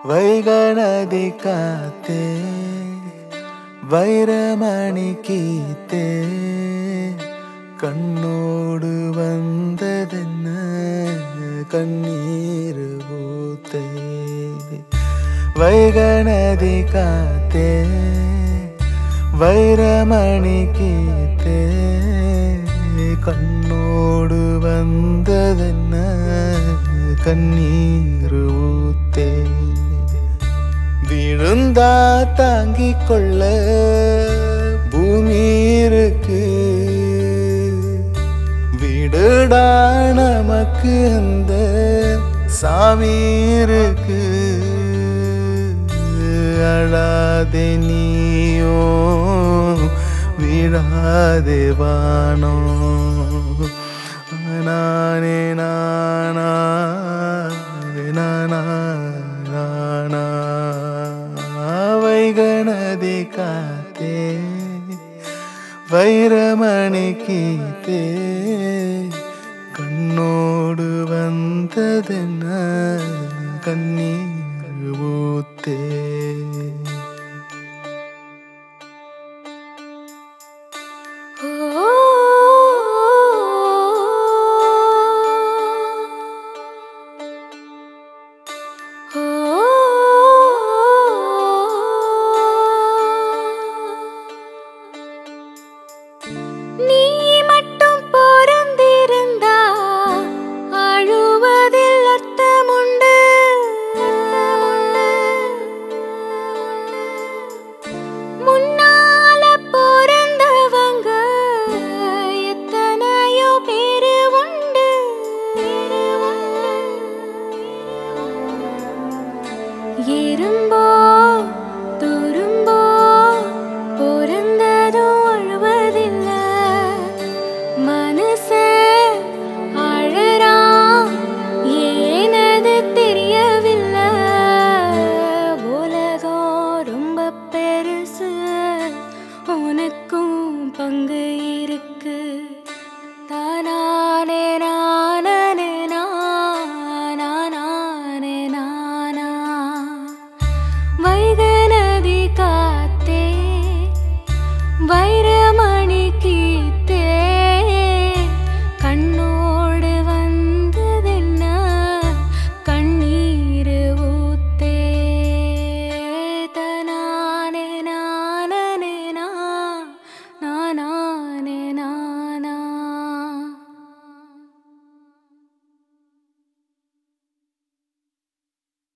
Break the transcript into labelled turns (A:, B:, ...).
A: வைகணதி காத்தே வைரமணி கீத்தே கண்ணோடு வந்ததென்ன கண்ணீர் ஊத்தே வைகணதி காத்தே வைரமணி கீத்தே கண்ணோடு வந்ததென்ன கண்ணீர் ஊத்தே விழுந்தா தாங்கிக் கொள்ள பூமி இருக்கு விடுடா நமக்கு அந்த சாமி இருக்கு அழாதே நீயோ விழாதே வானோ நானே நானா நானா நானா வைகணதி காத்தே வைரமணி கீத்தே கண்ணோடு வந்ததென்ன கண்ணீர் ஊத்தே